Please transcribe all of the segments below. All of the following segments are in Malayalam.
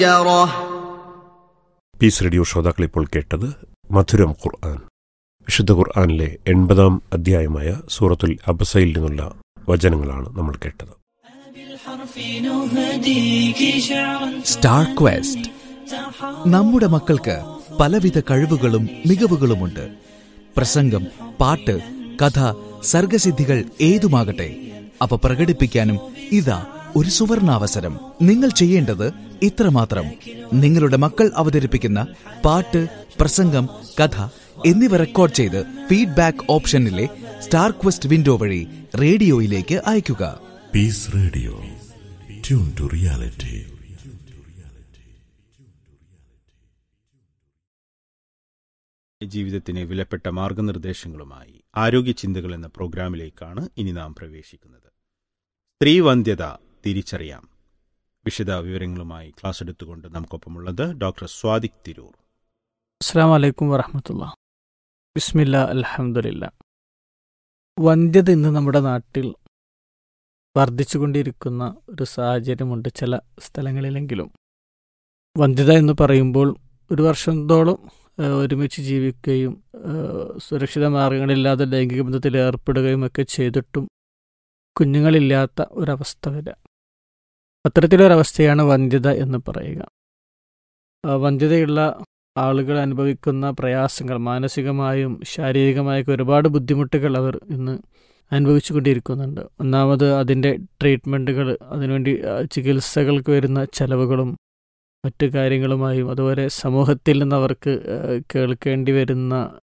شجرة പീസ് റേഡിയോ ശ്രോതാക്കൾ ഇപ്പോൾ കേട്ടത് മധുരം ഖുർആൻ വിശുദ്ധ ഖുർആനിലെ എൺപതാം അധ്യായമായ സൂറത്തുൽ അബസയിൽ നിന്നുള്ള വചനങ്ങളാണ് നമ്മൾ കേട്ടത് സ്റ്റാർ ക്വസ്റ്റ് നമ്മുടെ മക്കൾക്ക് പലവിധ കഴിവുകളും മികവുകളുമുണ്ട് പ്രസംഗം പാട്ട് കഥ സർഗസിദ്ധികൾ ഏതുമാകട്ടെ അവ പ്രകടിപ്പിക്കാനും ഇതാ ഒരു സുവർണാവസരം നിങ്ങൾ ചെയ്യേണ്ടത് ഇത്രമാത്രം നിങ്ങളുടെ മക്കൾ അവതരിപ്പിക്കുന്ന പാട്ട് പ്രസംഗം കഥ എന്നിവ റെക്കോർഡ് ചെയ്ത് ഫീഡ്ബാക്ക് ഓപ്ഷനിലെ സ്റ്റാർ ക്വസ്റ്റ് വിൻഡോ വഴി റേഡിയോയിലേക്ക് അയയ്ക്കുക Peace Radio. Tune to reality. ജീവിതത്തിന് വിലപ്പെട്ട മാർഗനിർദ്ദേശങ്ങളുമായി ആരോഗ്യ ചിന്തകൾ എന്ന പ്രോഗ്രാമിലേക്കാണ് ഇനി നാം പ്രവേശിക്കുന്നത് സ്ത്രീവന്ധ്യത തിരിച്ചറിയാം വിശദ വിവരങ്ങളുമായി ക്ലാസ് എടുത്തുകൊണ്ട് നമുക്കൊപ്പമുള്ളത് ഡോക്ടർ സ്വാദിക് തിരൂർ അസ്സാം വലൈക്കും വറഹമത്തുള്ള ബിസ്മില്ല അലഹമുല്ല വന്ധ്യത ഇന്ന് നമ്മുടെ നാട്ടിൽ വർദ്ധിച്ചുകൊണ്ടിരിക്കുന്ന ഒരു സാഹചര്യമുണ്ട് ചില സ്ഥലങ്ങളിലെങ്കിലും വന്ധ്യത എന്ന് പറയുമ്പോൾ ഒരു വർഷത്തോളം ഏഹ്, ഒരുമിച്ച് ജീവിക്കുകയും ഏഹ്, സുരക്ഷിത മാർഗങ്ങളില്ലാതെ ലൈംഗിക ബന്ധത്തിൽ ഏർപ്പെടുകയും ഒക്കെ ചെയ്തിട്ടും കുഞ്ഞുങ്ങളില്ലാത്ത ഒരവസ്ഥ വരിക അത്തരത്തിലൊരവസ്ഥയാണ് വന്ധ്യത എന്ന് പറയുക ആ, വന്ധ്യതയുള്ള ആളുകൾ അനുഭവിക്കുന്ന പ്രയാസങ്ങൾ മാനസികമായും ശാരീരികമായൊക്കെ ഒരുപാട് ബുദ്ധിമുട്ടുകൾ അവർ ഇന്ന് അനുഭവിച്ചു കൊണ്ടിരിക്കുന്നുണ്ട് ഒന്നാമത് അതിൻ്റെ ട്രീറ്റ്മെൻറ്റുകൾ അതിനുവേണ്ടി ആ, ചികിത്സകൾക്ക് വരുന്ന ചെലവുകളും മറ്റു കാര്യങ്ങളുമായും അതുപോലെ സമൂഹത്തിൽ നിന്ന് അവർക്ക് ആ, കേൾക്കേണ്ടി വരുന്ന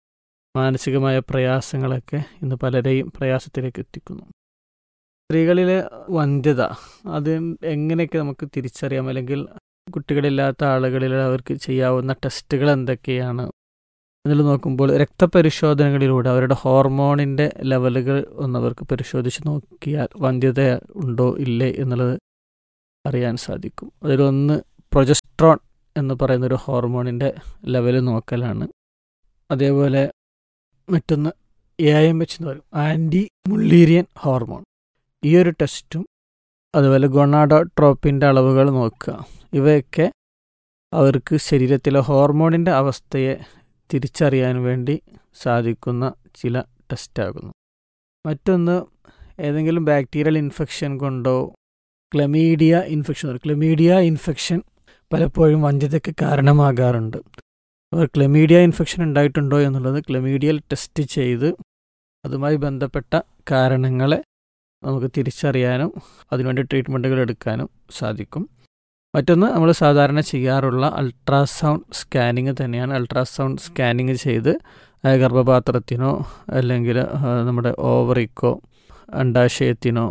മാനസികമായ പ്രയാസങ്ങളൊക്കെ ഇന്ന് പലരെയും പ്രയാസത്തിലേക്ക് എത്തിക്കുന്നു സ്ത്രീകളിലെ വന്ധ്യത അത് എങ്ങനെയൊക്കെ നമുക്ക് തിരിച്ചറിയാം അല്ലെങ്കിൽ കുട്ടികളില്ലാത്ത ആളുകളിൽ അവർക്ക് ചെയ്യാവുന്ന ടെസ്റ്റുകൾ എന്തൊക്കെയാണ് അതിൽ നോക്കുമ്പോൾ രക്തപരിശോധനകളിലൂടെ അവരുടെ ഹോർമോണിൻ്റെ ലെവലുകൾ ഒന്ന് അവർക്ക് പരിശോധിച്ച് നോക്കിയാൽ വന്ധ്യത ഉണ്ടോ ഇല്ലേ എന്നുള്ളത് അറിയാൻ സാധിക്കും അതിലൊന്ന് പ്രൊജസ്ട്രോൺ എന്ന് പറയുന്ന ഒരു ഹോർമോണിൻ്റെ ലെവൽ നോക്കലാണ് അതേപോലെ മറ്റൊന്ന് എ ഐ എം എച്ച് എന്ന് പറയും ആൻറ്റി മുള്ളീരിയൻ ഹോർമോൺ ഈ ഒരു ടെസ്റ്റും അതുപോലെ ഗൊണാഡോട്രോപ്പിൻ്റെ അളവുകൾ നോക്കുക ഇവയൊക്കെ അവർക്ക് ശരീരത്തിലെ ഹോർമോണിൻ്റെ അവസ്ഥയെ തിരിച്ചറിയാൻ വേണ്ടി സാധിക്കുന്ന ചില ടെസ്റ്റാകുന്നു മറ്റൊന്ന് ഏതെങ്കിലും ബാക്ടീരിയൽ ഇൻഫെക്ഷൻ കൊണ്ടോ ക്ലമീഡിയ ഇൻഫെക്ഷൻ ക്ലമീഡിയ ഇൻഫെക്ഷൻ പലപ്പോഴും വന്ധ്യതയ്ക്ക് കാരണമാകാറുണ്ട് അവർ ക്ലമീഡിയ ഇൻഫെക്ഷൻ ഉണ്ടായിട്ടുണ്ടോ എന്നുള്ളത് ക്ലമീഡിയൽ ടെസ്റ്റ് ചെയ്ത് അതുമായി ബന്ധപ്പെട്ട കാരണങ്ങളെ നമുക്ക് തിരിച്ചറിയാനും അതിനുവേണ്ടി ട്രീറ്റ്മെൻറ്റുകൾ എടുക്കാനും സാധിക്കും മറ്റൊന്ന് നമ്മൾ സാധാരണ ചെയ്യാറുള്ള അൾട്രാസൗണ്ട് സ്കാനിങ് തന്നെയാണ് അൾട്രാസൗണ്ട് സ്കാനിങ് ചെയ്ത് ആ, ഗർഭപാത്രത്തിനോ അല്ലെങ്കിൽ ആ, നമ്മുടെ ഓവറിക്കോ അണ്ടാശയത്തിനോ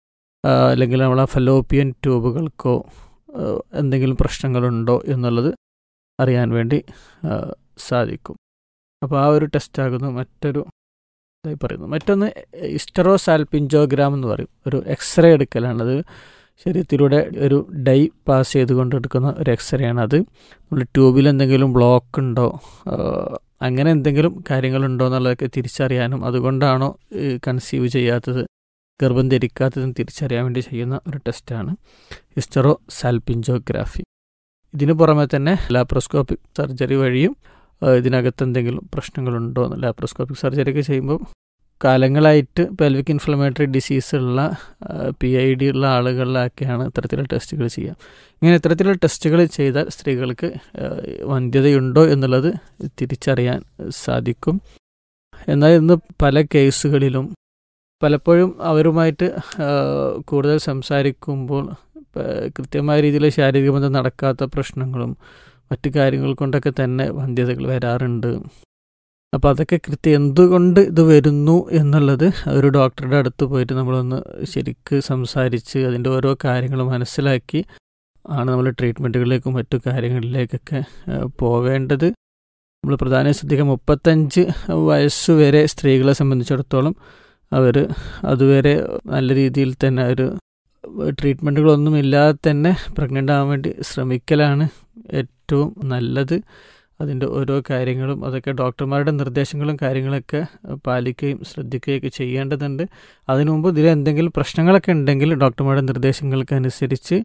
ആ, അല്ലെങ്കിൽ നമ്മളെ ഫലോപ്പിയൻ ട്യൂബുകൾക്കോ ആ, എന്തെങ്കിലും പ്രശ്നങ്ങളുണ്ടോ എന്നുള്ളത് അറിയാൻ വേണ്ടി ആ, സാധിക്കും അപ്പോൾ ആ ഒരു ടെസ്റ്റാകുന്നു മറ്റൊരു ഇതായി പറയുന്നത് മറ്റൊന്ന് ഇസ്റ്ററോസാൽപിഞ്ചോഗ്രാം എന്ന് പറയും ഒരു എക്സ്റേ എടുക്കലാണത് ശരീരത്തിലൂടെ ഒരു ഡൈ പാസ് ചെയ്തുകൊണ്ട് എടുക്കുന്ന ഒരു എക്സ്റേ ആണ് അത് നമ്മൾ ട്യൂബിൽ എന്തെങ്കിലും ബ്ലോക്ക് ഉണ്ടോ ആ, അങ്ങനെ എന്തെങ്കിലും കാര്യങ്ങളുണ്ടോ എന്നുള്ളതൊക്കെ തിരിച്ചറിയാനും അതുകൊണ്ടാണോ കൺസീവ് ചെയ്യാത്തത് ഗർഭം ധരിക്കാത്തതും തിരിച്ചറിയാൻ വേണ്ടി ചെയ്യുന്ന ഒരു ടെസ്റ്റാണ് ഹിസ്റ്ററോ സാൽപിഞ്ചോഗ്രാഫി ഇതിനു പുറമെ തന്നെ ലാപ്രോസ്കോപ്പിക് സർജറി വഴിയും ആ, ഇതിനകത്ത് എന്തെങ്കിലും പ്രശ്നങ്ങളുണ്ടോ എന്ന് ലാപ്രോസ്കോപ്പിക് സർജറി ഒക്കെ ചെയ്യുമ്പോൾ കാലങ്ങളായിട്ട് പെൽവിക് ഇൻഫ്ലമേറ്ററി ഡിസീസ് ഉള്ള പി ഐ ഡി ഉള്ള ആളുകളിലൊക്കെയാണ് ഇത്തരത്തിലുള്ള ടെസ്റ്റുകൾ ചെയ്യുക ഇങ്ങനെ ഇത്തരത്തിലുള്ള ടെസ്റ്റുകൾ ചെയ്താൽ സ്ത്രീകൾക്ക് ആ, വന്ധ്യതയുണ്ടോ എന്നുള്ളത് തിരിച്ചറിയാൻ സാധിക്കും എന്നാൽ ഇന്ന് പല കേസുകളിലും പലപ്പോഴും അവരുമായിട്ട് ആ, കൂടുതൽ സംസാരിക്കുമ്പോൾ ആ, കൃത്യമായ രീതിയിൽ ശാരീരിക ബന്ധം നടക്കാത്ത പ്രശ്നങ്ങളും മറ്റു കാര്യങ്ങൾ കൊണ്ടൊക്കെ തന്നെ വന്ധ്യതകൾ വരാറുണ്ട് അപ്പോൾ അതൊക്കെ കൃത്യം എന്തുകൊണ്ട് ഇത് വരുന്നു എന്നുള്ളത് ഒരു ഡോക്ടറുടെ അടുത്ത് പോയിട്ട് നമ്മളൊന്ന് ശരിക്ക് സംസാരിച്ച് അതിൻ്റെ ഓരോ കാര്യങ്ങൾ മനസ്സിലാക്കി ആണ് നമ്മൾ ട്രീറ്റ്മെൻറ്റുകളിലേക്കും മറ്റു കാര്യങ്ങളിലേക്കൊക്കെ ആ, പോവേണ്ടത് നമ്മൾ പ്രധാനം ശ്രദ്ധിക്കുക മുപ്പത്തഞ്ച് വയസ്സ് വരെ സ്ത്രീകളെ സംബന്ധിച്ചിടത്തോളം അവർ അതുവരെ നല്ല രീതിയിൽ തന്നെ ഒരു ട്രീറ്റ്മെൻറ്റുകളൊന്നും ഇല്ലാതെ തന്നെ പ്രഗ്നൻ്റ് ആവാൻ വേണ്ടി ശ്രമിക്കലാണ് ഏറ്റവും നല്ലത് അതിൻ്റെ ഓരോ കാര്യങ്ങളും അതൊക്കെ ഡോക്ടർമാരുടെ നിർദ്ദേശങ്ങളും കാര്യങ്ങളൊക്കെ പാലിക്കുകയും ശ്രദ്ധിക്കുകയൊക്കെ ചെയ്യേണ്ടതുണ്ട് അതിനു മുമ്പ് ഇതിൽ എന്തെങ്കിലും പ്രശ്നങ്ങളൊക്കെ ഉണ്ടെങ്കിൽ ഡോക്ടർമാരുടെ നിർദ്ദേശങ്ങൾക്ക് അനുസരിച്ച്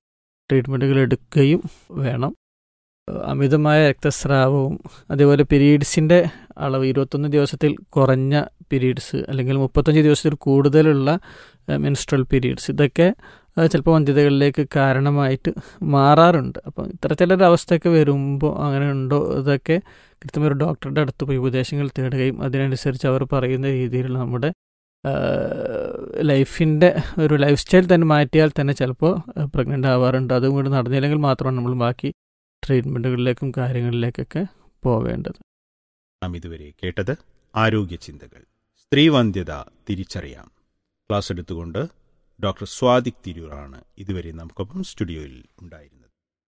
ട്രീറ്റ്മെൻറ്റുകൾ എടുക്കുകയും വേണം അമിതമായ രക്തസ്രാവവും അതേപോലെ പീരീഡ്സിൻ്റെ അളവ് ഇരുപത്തൊന്ന് ദിവസത്തിൽ കുറഞ്ഞ പീരീഡ്സ് അല്ലെങ്കിൽ മുപ്പത്തഞ്ച് ദിവസത്തിൽ കൂടുതലുള്ള മെൻസ്ട്രൽ പീരീഡ്സ് ഇതൊക്കെ ചിലപ്പോൾ വന്ധ്യതകളിലേക്ക് കാരണമായിട്ട് മാറാറുണ്ട് അപ്പം ഇത്തരത്തിലൊരു അവസ്ഥയൊക്കെ വരുമ്പോൾ അങ്ങനെ ഉണ്ടോ ഇതൊക്കെ കൃത്യമായ ഒരു ഡോക്ടറുടെ അടുത്ത് പോയി ഉപദേശങ്ങൾ തേടുകയും അതിനനുസരിച്ച് അവർ പറയുന്ന രീതിയിൽ നമ്മുടെ ലൈഫിൻ്റെ ഒരു ലൈഫ് സ്റ്റൈൽ തന്നെ മാറ്റിയാൽ തന്നെ ചിലപ്പോൾ പ്രഗ്നൻ്റ് ആവാറുണ്ട് അതും കൂടി നടന്നില്ലെങ്കിൽ മാത്രമാണ് നമ്മൾ ബാക്കി ട്രീറ്റ്മെൻറ്റുകളിലേക്കും കാര്യങ്ങളിലേക്കൊക്കെ പോവേണ്ടത് നാം ഇതുവരെ കേട്ടത് ആരോഗ്യ ചിന്തകൾ സ്ത്രീവന്ധ്യത തിരിച്ചറിയാം ക്ലാസ് എടുത്തുകൊണ്ട് ഡോക്ടർ സ്വാദിക് തിരൂറാണ് ഇതുവരെ നമുക്കൊപ്പം സ്റ്റുഡിയോയിൽ ഉണ്ടായിരുന്നത്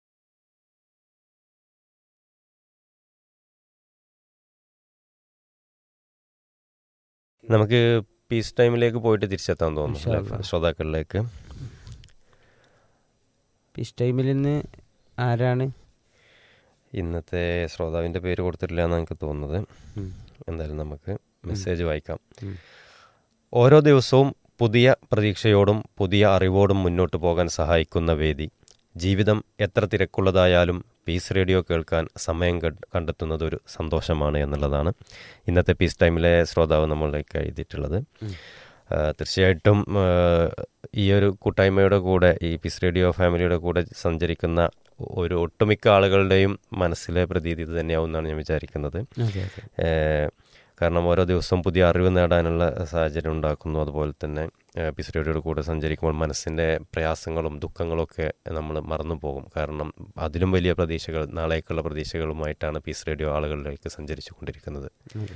നമുക്ക് പീസ് ടൈമിലേക്ക് പോയിട്ട് തിരിച്ചെത്താൻ ഇൻഷാ തോന്നുന്നു അല്ലാ. അല്ലേ? ശ്രോതാക്കളിലേക്ക് പീസ് ടൈമിൽ നിന്ന് ആരാണ് ഇന്നത്തെ ശ്രോതാവിൻ്റെ പേര് കൊടുത്തിട്ടില്ല എന്നാണ് എനിക്ക് തോന്നുന്നത് ഉം. എന്തായാലും നമുക്ക് മെസ്സേജ് വായിക്കാം ഉം. ഓരോ ദിവസവും പുതിയ പ്രതീക്ഷയോടും പുതിയ അറിവോടും മുന്നോട്ട് പോകാൻ സഹായിക്കുന്ന വേദി ജീവിതം എത്ര തിരക്കുള്ളതായാലും പീസ് റേഡിയോ കേൾക്കാൻ സമയം കണ്ട്- കണ്ടെത്തുന്നത് ഒരു സന്തോഷമാണ് എന്നുള്ളതാണ് ഇന്നത്തെ പീസ് ടൈമിലെ ശ്രോതാവ് നമ്മളിലേക്ക് എഴുതിയിട്ടുള്ളത് ഉം. ആ, തീർച്ചയായിട്ടും ആ, ഈ ഒരു കൂട്ടായ്മയുടെ കൂടെ ഈ പീസ് റേഡിയോ ഫാമിലിയുടെ കൂടെ സഞ്ചരിക്കുന്ന ഒരു ഒട്ടുമിക്ക ആളുകളുടെയും മനസ്സിലെ പ്രതീതി ഇത് തന്നെയാവും എന്നാണ് ഞാൻ വിചാരിക്കുന്നത് അതെ അതെ ഏഹ് കാരണം ഓരോ ദിവസവും പുതിയ അറിവ് നേടാനുള്ള സാഹചര്യം ഉണ്ടാക്കുന്നു അതുപോലെ തന്നെ ഏഹ് പീസ് റേഡിയോയുടെ കൂടെ സഞ്ചരിക്കുമ്പോൾ മനസ്സിൻ്റെ പ്രയാസങ്ങളും ദുഃഖങ്ങളും ഒക്കെ നമ്മൾ മറന്നു പോകും കാരണം അതിലും വലിയ പ്രതീക്ഷകൾ നാളേക്കുള്ള പ്രതീക്ഷകളുമായിട്ടാണ് പീസ് റേഡിയോ ആളുകളിലേക്ക് സഞ്ചരിച്ചു കൊണ്ടിരിക്കുന്നത് അതെ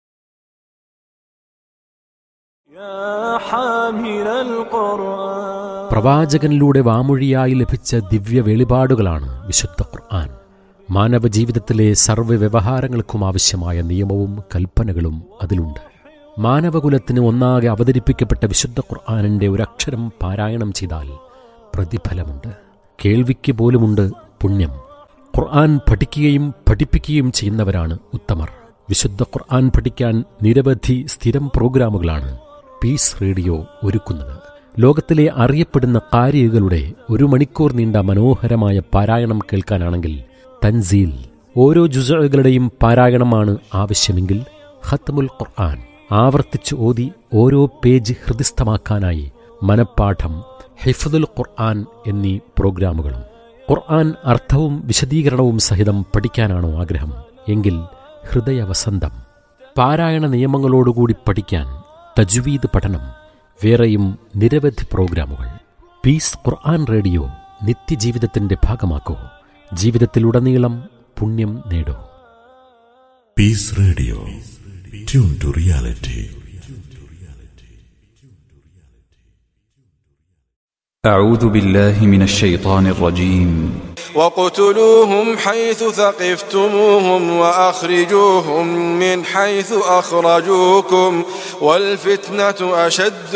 പ്രവാചകനിലൂടെ വാമൊഴിയായി ലഭിച്ച ദിവ്യ വെളിപാടുകളാണ് വിശുദ്ധ ഖുർആൻ മാനവ ജീവിതത്തിലെ സർവ്വ വ്യവഹാരങ്ങൾക്കും ആവശ്യമായ നിയമവും കൽപ്പനകളും അതിലുണ്ട് മാനവകുലത്തിന് ഒന്നാകെ അവതരിപ്പിക്കപ്പെട്ട വിശുദ്ധ ഖുർആാനിൻ്റെ ഒരക്ഷരം പാരായണം ചെയ്താൽ പ്രതിഫലമുണ്ട് കേൾവിക്ക് പോലുമുണ്ട് പുണ്യം ഖുർആൻ പഠിക്കുകയും പഠിപ്പിക്കുകയും ചെയ്യുന്നവരാണ് ഉത്തമർ വിശുദ്ധ ഖുർആൻ പഠിക്കാൻ നിരവധി സ്ഥിരം പ്രോഗ്രാമുകളാണ് പീസ് റേഡിയോ ഒരുക്കുന്നത് ലോകത്തിലെ അറിയപ്പെടുന്ന കാരികളുടെ ഒരു മണിക്കൂർ നീണ്ട മനോഹരമായ പാരായണം കേൾക്കാനാണെങ്കിൽ തൻസീൽ ഓരോ ജുസകളുടെയും പാരായണമാണ് ആവശ്യമെങ്കിൽ ഖത്മുൽ ഖുർആൻ ആവർത്തിച്ച് ഓതി ഓരോ പേജ് ഹൃദിസ്ഥമാക്കാനായി മനപ്പാഠം ഹിഫ്ദുൽ ഖുർആൻ എന്നീ പ്രോഗ്രാമുകളും ഖുർആൻ അർത്ഥവും വിശദീകരണവും സഹിതം പഠിക്കാനാണോ ആഗ്രഹം എങ്കിൽ ഹൃദയവസന്തം പാരായണ നിയമങ്ങളോടുകൂടി പഠിക്കാൻ തജ്വീദ് പഠനം വേറെയും നിരവധി പ്രോഗ്രാമുകൾ പീസ് ഖുർആൻ റേഡിയോ നിത്യജീവിതത്തിന്റെ ഭാഗമാക്കൂ ജീവിതത്തിലുടനീളം പുണ്യം നേടൂ Peace Radio. Tune to reality. أعوذ بالله من الشيطان الرجيم وقتلوهم حيث ثقفتموهم وأخرجوهم من حيث أخرجوكم والفتنة أشد